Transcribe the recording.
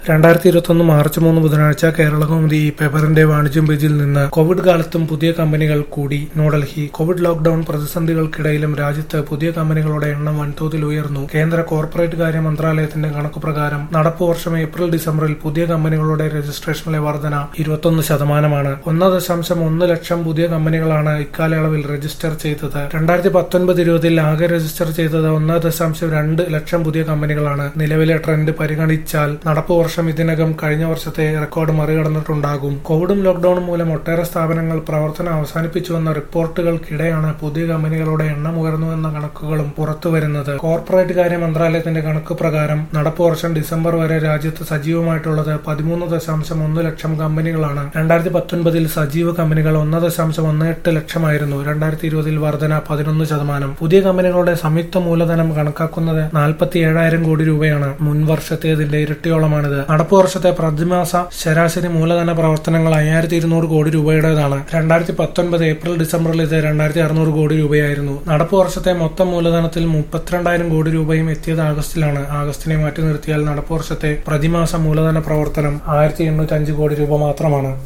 രണ്ടായിരത്തി ഇരുപത്തൊന്ന് മാർച്ച് മൂന്ന് ബുധനാഴ്ച കേരള കൗമുദി ഈ പേപ്പറിന്റെ വാണിജ്യം പേജിൽ നിന്ന് കോവിഡ് കാലത്തും പുതിയ കമ്പനികൾ കൂടി ന്യൂഡൽഹി കോവിഡ് ലോക്ഡൌൺ പ്രതിസന്ധികൾക്കിടയിലും രാജ്യത്ത് പുതിയ കമ്പനികളുടെ എണ്ണം വൻതോതിൽ ഉയർന്നു കേന്ദ്ര കോർപ്പറേറ്റ് കാര്യ മന്ത്രാലയത്തിന്റെ കണക്ക് പ്രകാരം നടപ്പ് വർഷം ഏപ്രിൽ ഡിസംബറിൽ പുതിയ കമ്പനികളുടെ രജിസ്ട്രേഷനിലെ വർധന ഇരുപത്തൊന്ന് ശതമാനമാണ് ഒന്ന് ദശാംശം ഒന്ന് ലക്ഷം പുതിയ കമ്പനികളാണ് ഇക്കാലയളവിൽ രജിസ്റ്റർ ചെയ്തത് രണ്ടായിരത്തി പത്തൊൻപത് ഇരുപതിൽ ആകെ രജിസ്റ്റർ ചെയ്തത് ഒന്ന് ദശാംശം രണ്ട് ലക്ഷം പുതിയ കമ്പനികളാണ് നിലവിലെ ട്രെൻഡ് പരിഗണിച്ചാൽ നടപ്പ് വർഷം ഇതിനകം കഴിഞ്ഞ വർഷത്തെ റെക്കോർഡ് മറികടന്നിട്ടുണ്ടാകും കോവിഡും ലോക്ഡൌണും മൂലം ഒട്ടേറെ സ്ഥാപനങ്ങൾ പ്രവർത്തനം അവസാനിപ്പിച്ചുവെന്ന റിപ്പോർട്ടുകൾക്കിടെയാണ് പുതിയ കമ്പനികളുടെ എണ്ണം ഉയർന്നുവെന്ന കണക്കുകളും പുറത്തുവരുന്നത് കോർപ്പറേറ്റ് കാര്യ മന്ത്രാലയത്തിന്റെ കണക്ക് പ്രകാരം നടപ്പ് വർഷം ഡിസംബർ വരെ രാജ്യത്ത് സജീവമായിട്ടുള്ളത് പതിമൂന്ന് ദശാംശം ഒന്ന് ലക്ഷം കമ്പനികളാണ് രണ്ടായിരത്തി പത്തൊൻപതിൽ സജീവ കമ്പനികൾ ഒന്ന് ദശാംശം ഒന്ന് എട്ട് ലക്ഷമായിരുന്നു രണ്ടായിരത്തി ഇരുപതിൽ വർധന പതിനൊന്ന് ശതമാനം പുതിയ കമ്പനികളുടെ സംയുക്ത മൂലധനം കണക്കാക്കുന്നത് നാൽപ്പത്തി ഏഴായിരം കോടി രൂപയാണ് മുൻ വർഷത്തേതിന്റെ ഇരട്ടിയോളമാണിത് നടപ്പ് വർഷത്തെ പ്രതിമാസ ശരാശരി മൂലധന പ്രവർത്തനങ്ങൾ അയ്യായിരത്തി ഇരുന്നൂറ് കോടി രൂപയുടേതാണ് രണ്ടായിരത്തി പത്തൊൻപത് ഏപ്രിൽ ഡിസംബറിൽ ഇത് രണ്ടായിരത്തി അറുന്നൂറ് കോടി രൂപയായിരുന്നു നടപ്പ് വർഷത്തെ മൊത്തം മൂലധനത്തിൽ മുപ്പത്തിരണ്ടായിരം കോടി രൂപയും എത്തിയത് ആഗസ്റ്റിലാണ് ആഗസ്റ്റിനെ മാറ്റി നിർത്തിയാൽ നടപ്പ് വർഷത്തെ പ്രതിമാസ മൂലധന പ്രവർത്തനം ആയിരത്തി എണ്ണൂറ്റി അഞ്ച് കോടി രൂപ മാത്രമാണ്